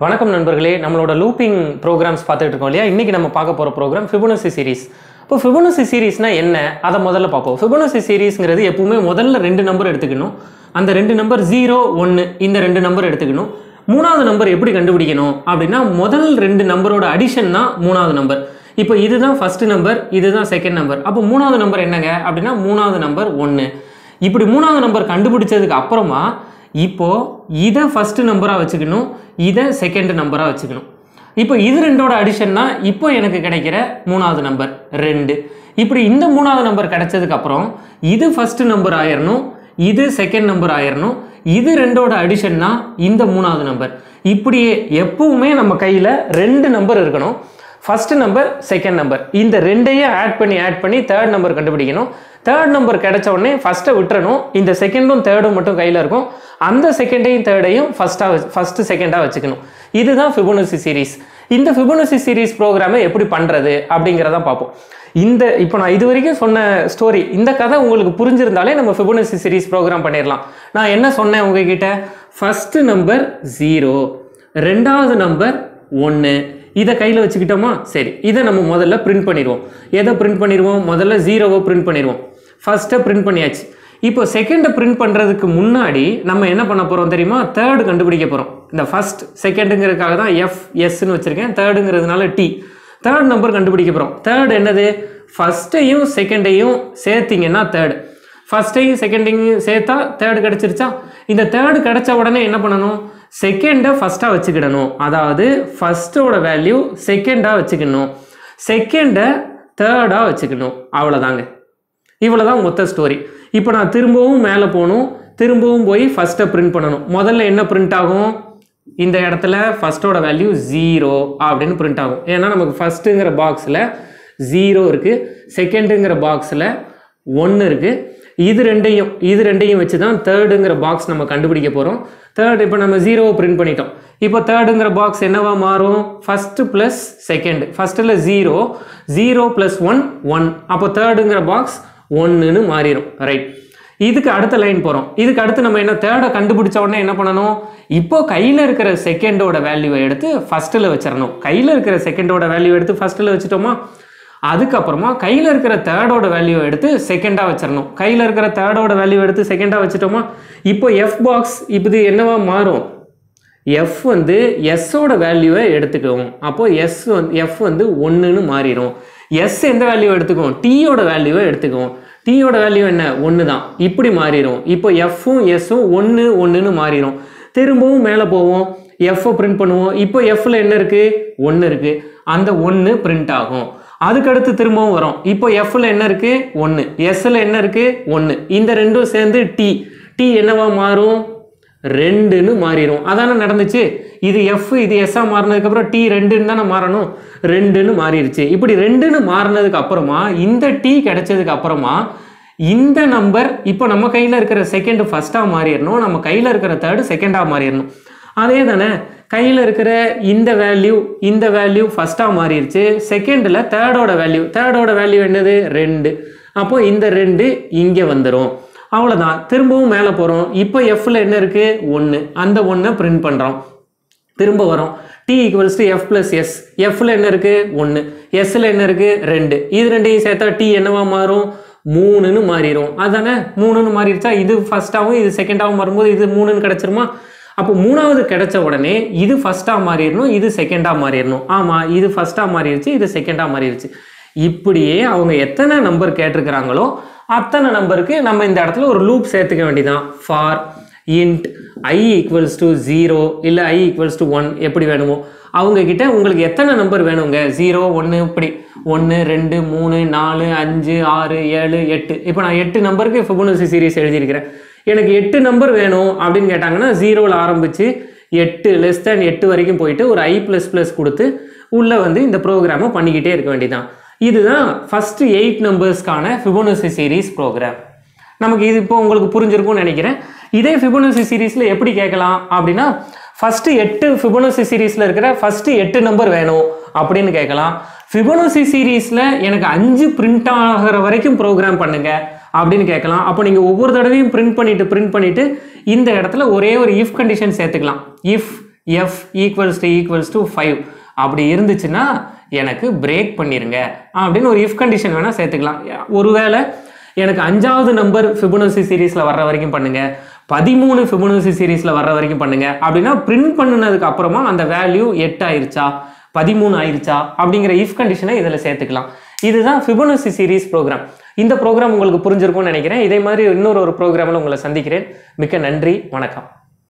வணக்கம் நண்பர்களே நம்மளோட லூப்பிங் ப்ரோக்ராம்ஸ் பார்த்துட்டு இருக்கோம் இல்லையா இன்னைக்கு நம்ம பார்க்க போகிற ப்ரோக்ராம் ஃபிபோனசி சீரிஸ் இப்போ ஃபிபோனசி சீரிஸ்னா என்ன அதை முதல்ல பார்ப்போம் ஃபிபோனசி சீரிஸ்ங்கிறது எப்பவுமே முதல்ல ரெண்டு நம்பர் எடுத்துக்கணும் அந்த ரெண்டு நம்பர் ஜீரோ ஒன்று இந்த ரெண்டு நம்பர் எடுத்துக்கணும் மூணாவது நம்பர் எப்படி கண்டுபிடிக்கணும் அப்படின்னா முதல் ரெண்டு நம்பரோட அடிஷன் தான் மூணாவது நம்பர் இப்போ இதுதான் ஃபர்ஸ்ட் நம்பர் இதுதான் செகண்ட் நம்பர் அப்போ மூணாவது நம்பர் என்னங்க அப்படின்னா மூணாவது நம்பர் ஒன்று இப்படி மூணாவது நம்பர் கண்டுபிடிச்சதுக்கு அப்புறமா இப்போ இதை ஃபர்ஸ்ட் நம்பராக வச்சுக்கணும் இதை செகண்ட் நம்பராக வச்சுக்கணும் இப்போ இது ரெண்டோட அடிஷன் தான் இப்போ எனக்கு கிடைக்கிற மூணாவது நம்பர் ரெண்டு இப்படி இந்த மூணாவது நம்பர் கிடைச்சதுக்கு அப்புறம் இது ஃபர்ஸ்ட் நம்பர் ஆயிரணும் இது செகண்ட் நம்பர் ஆயிரணும் இது ரெண்டோட அடிஷன் தான் இந்த மூணாவது நம்பர் இப்படியே எப்பவுமே நம்ம கையில் ரெண்டு நம்பர் இருக்கணும் ஃபர்ஸ்ட் நம்பர் செகண்ட் நம்பர் இந்த ரெண்டையும் ஆட் பண்ணி ஆட் பண்ணி தேர்ட் நம்பர் கண்டுபிடிக்கணும் தேர்ட் நம்பர் கிடைச்ச உடனே ஃபஸ்ட்டை விட்டுறணும் இந்த செகண்டும் தேர்டும் மட்டும் கையில் இருக்கும் அந்த செகண்டையும் தேர்டையும் ஃபஸ்ட்டாக ஃபஸ்ட்டு செகண்டாக வச்சுக்கணும் இதுதான் ஃபிபோனசி சீரிஸ் இந்த ஃபிபோனசி சீரிஸ் ப்ரோக்ராமை எப்படி பண்ணுறது அப்படிங்கிறத பார்ப்போம் இந்த இப்போ நான் இது வரைக்கும் சொன்ன ஸ்டோரி இந்த கதை உங்களுக்கு புரிஞ்சிருந்தாலே நம்ம ஃபிபோனசி சீரிஸ் ப்ரோக்ராம் பண்ணிடலாம் நான் என்ன சொன்னேன் உங்ககிட்ட ஃபஸ்ட்டு நம்பர் ஜீரோ ரெண்டாவது நம்பர் ஒன்று இதை கையில் வச்சுக்கிட்டோமா சரி இதை நம்ம முதல்ல பிரிண்ட் பண்ணிடுவோம் எதை பிரிண்ட் பண்ணிடுவோம் முதல்ல ஜீரோவை பிரிண்ட் பண்ணிடுவோம் ஃபஸ்ட்டை பிரிண்ட் பண்ணியாச்சு இப்போ செகண்டை பிரிண்ட் பண்ணுறதுக்கு முன்னாடி நம்ம என்ன பண்ண போகிறோம் தெரியுமா தேர்டு கண்டுபிடிக்க போகிறோம் இந்த ஃபஸ்ட் செகண்டுங்கிறதுக்காக தான் எஃப் எஸ்ன்னு வச்சுருக்கேன் தேர்டுங்கிறதுனால டி தேர்ட் நம்பர் கண்டுபிடிக்க போகிறோம் தேர்ட் என்னது ஃபஸ்ட்டையும் செகண்டையும் சேர்த்திங்கன்னா தேர்டு ஃபஸ்ட்டையும் செகண்டையும் சேர்த்தா தேர்டு கிடச்சிருச்சா இந்த தேர்டு கிடச்ச உடனே என்ன பண்ணணும் செகண்டை ஃபஸ்ட்டாக வச்சுக்கிடணும் அதாவது ஃபஸ்ட்டோட வேல்யூ செகண்டாக வச்சுக்கணும் செகண்டை தேர்டாக வச்சுக்கணும் அவ்வளோதாங்க இவ்வளோதான் மொத்த ஸ்டோரி இப்போ நான் திரும்பவும் மேலே போகணும் திரும்பவும் போய் ஃபஸ்ட்டை பிரிண்ட் பண்ணணும் முதல்ல என்ன பிரிண்ட் ஆகும் இந்த இடத்துல ஃபஸ்ட்டோட வேல்யூ ஜீரோ அப்படின்னு பிரிண்ட் ஆகும் ஏன்னா நமக்கு ஃபஸ்ட்டுங்கிற பாக்ஸில் ஜீரோ இருக்குது செகண்டுங்கிற பாக்ஸில் ஒன்று இருக்குது இது ரெண்டையும் இது ரெண்டையும் வச்சு தான் தேர்டுங்கிற பாக்ஸ் நம்ம கண்டுபிடிக்க போகிறோம் தேர்ட் இப்போ நம்ம ஜீரோவை பிரிண்ட் பண்ணிட்டோம் இப்போ தேர்டுங்கிற பாக்ஸ் என்னவா மாறும் ஃபஸ்ட்டு ப்ளஸ் செகண்ட் ஃபஸ்ட்டில் zero zero plus one one அப்போ தேர்டுங்கிற பாக்ஸ் ஒன்றுன்னு மாறிடும் ரைட் இதுக்கு அடுத்த லைன் போகிறோம் இதுக்கு அடுத்து நம்ம என்ன தேர்டை கண்டுபிடிச்ச உடனே என்ன பண்ணணும் இப்போ கையில் இருக்கிற செகண்டோட வேல்யூவை எடுத்து ஃபஸ்ட்டில் வச்சிடணும் கையில் இருக்கிற செகண்டோட வேல்யூ எடுத்து ஃபஸ்ட்டில் வச்சுட்டோமா அதுக்கப்புறமா கையில் இருக்கிற தேர்டோட வேல்யூ எடுத்து செகண்டாக வச்சிடணும் கையில் இருக்கிற தேர்டோட வேல்யூ எடுத்து செகண்டாக வச்சுட்டோமா இப்போ எஃப் பாக்ஸ் இது என்னவா மாறும் எஃப் வந்து எஸ்ஸோட வேல்யூவை எடுத்துக்குவோம் அப்போ எஸ் வந்து எஃப் வந்து ஒன்றுன்னு மாறிடும் எஸ் எந்த வேல்யூ எடுத்துக்குவோம் டீயோட வேல்யூவை எடுத்துக்குவோம் டீயோட வேல்யூ என்ன ஒன்று தான் இப்படி மாறிடும் இப்போ எஃப்பும் எஸ்ஸும் ஒன்று ஒன்றுன்னு மாறிடும் திரும்பவும் மேலே போவோம் எஃப்பை பிரிண்ட் பண்ணுவோம் இப்போ எஃப்ல என்ன இருக்குது ஒன்று இருக்குது அந்த ஒன்று பிரிண்ட் ஆகும் அதுக்கடுத்து திரும்பவும் வரும் இப்போ எஃப்ல என்ன இருக்குது ஒன்று எஸ்ல என்ன இருக்குது ஒன்று இந்த ரெண்டும் சேர்ந்து டி டி என்னவா மாறும் ரெண்டுன்னு மாறிடும் அதானே நடந்துச்சு இது எஃப் இது எஸ்ஸா மாறினதுக்கப்புறம் டி ரெண்டுன்னு தானே மாறணும் ரெண்டுன்னு மாறிடுச்சு இப்படி ரெண்டுன்னு மாறினதுக்கு அப்புறமா இந்த டி கிடைச்சதுக்கு அப்புறமா இந்த நம்பர் இப்போ நம்ம கையில் இருக்கிற செகண்ட் ஃபஸ்ட்டாக மாறிடணும் நம்ம கையில் இருக்கிற தேர்டு செகண்டாக மாறிடணும் அதே தானே கையில் இருக்கிற இந்த வேல்யூ இந்த வேல்யூ ஃபஸ்ட்டாக மாறிடுச்சு செகண்டில் தேர்டோட வேல்யூ தேர்டோட வேல்யூ என்னது ரெண்டு அப்போ இந்த ரெண்டு இங்கே வந்துடும் அவ்வளோதான் திரும்பவும் மேலே போகிறோம் இப்போ எஃப்ல என்ன இருக்குது ஒன்று அந்த ஒன்றை பிரிண்ட் பண்ணுறோம் திரும்ப வரோம் T equals to F plus S எஃப்ல என்ன இருக்குது ஒன்று எஸ்ல என்ன இருக்குது ரெண்டு இது ரெண்டையும் சேர்த்தா டி என்னவா மாறும் மூணுன்னு மாறிடும் அதானே மூணுன்னு மாறிடுச்சா இது ஃபஸ்ட்டாகவும் இது செகண்டாகவும் வரும்போது இது மூணுன்னு கிடச்சிருமா அப்போ மூணாவது கிடைச்ச உடனே இது ஃபஸ்ட்டாக மாறிடணும் இது செகண்டாக மாறிடணும் ஆமாம் இது ஃபஸ்ட்டாக மாறிடுச்சு இது செகண்டாக மாறிடுச்சு இப்படியே அவங்க எத்தனை நம்பர் கேட்டிருக்கிறாங்களோ அத்தனை நம்பருக்கு நம்ம இந்த இடத்துல ஒரு லூப் சேர்த்துக்க வேண்டியதான் for int I equals to zero இல்லை ஐ ஈக்குவல்ஸ் டு ஒன் எப்படி வேணுமோ அவங்க கிட்ட உங்களுக்கு எத்தனை நம்பர் வேணுங்க ஜீரோ ஒன்று இப்படி ஒன்று ரெண்டு மூணு நாலு அஞ்சு ஆறு ஏழு எட்டு இப்போ நான் எட்டு நம்பருக்கு ஃபிபோனசி சீரிஸ் எழுதியிருக்கிறேன் எனக்கு எட்டு நம்பர் வேணும் அப்படின்னு கேட்டாங்கன்னா ஜீரோவில் ஆரம்பித்து எட்டு லெஸ் தேன் எட்டு வரைக்கும் போயிட்டு ஒரு ஐ ப்ளஸ் ப்ளஸ் கொடுத்து உள்ளே வந்து இந்த ப்ரோக்ராமை பண்ணிக்கிட்டே இருக்க வேண்டியதான் இதுதான் ஃபஸ்ட்டு எயிட் நம்பர்ஸ்க்கான ஃபிபோனசி சீரிஸ் ப்ரோக்ராம் நமக்கு இது இப்போ உங்களுக்கு புரிஞ்சிருக்கும்னு நினைக்கிறேன் இதே ஃபிபோனசி சீரிஸில் எப்படி கேட்கலாம் அப்படின்னா ஃபஸ்ட்டு எட்டு ஃபிபோனசி சீரிஸில் இருக்கிற ஃபஸ்ட்டு எட்டு நம்பர் வேணும் அப்படின்னு கேட்கலாம் ஃபிபோனசி சீரிஸில் எனக்கு அஞ்சு பிரிண்ட் ஆகிற வரைக்கும் ப்ரோக்ராம் பண்ணுங்க அப்படின்னு கேட்கலாம் அப்போ நீங்கள் ஒவ்வொரு தடவையும் பிரிண்ட் பண்ணிட்டு பிரிண்ட் பண்ணிட்டு இந்த இடத்துல ஒரே ஒரு இஃப் கண்டிஷன் சேர்த்துக்கலாம் if F equals to equals to five அப்படி இருந்துச்சுன்னா எனக்கு பிரேக் பண்ணிருங்க அப்படின்னு ஒரு இஃப் கண்டிஷன் வேணால் சேர்த்துக்கலாம் ஒருவேளை எனக்கு அஞ்சாவது நம்பர் ஃபிபோனசி சீரீஸில் வர்ற வரைக்கும் பண்ணுங்க பதிமூணு ஃபிபோனசி சீரீஸில் வர்ற வரைக்கும் பண்ணுங்க அப்படின்னா பிரிண்ட் பண்ணினதுக்கு அப்புறமா அந்த வேல்யூ எட்டு ஆயிருச்சா பதிமூணு ஆயிருச்சா அப்படிங்கிற இஃப் கண்டிஷனை இதில் சேர்த்துக்கலாம் இதுதான் ஃபிபோனசி சீரீஸ் ப்ரோக்ராம் இந்த ப்ரோக்ராம் உங்களுக்கு புரிஞ்சிருக்கும்னு நினைக்கிறேன் இதே மாதிரி இன்னொரு ஒரு ப்ரோக்ராமில் உங்களை சந்திக்கிறேன் மிக்க நன்றி வணக்கம்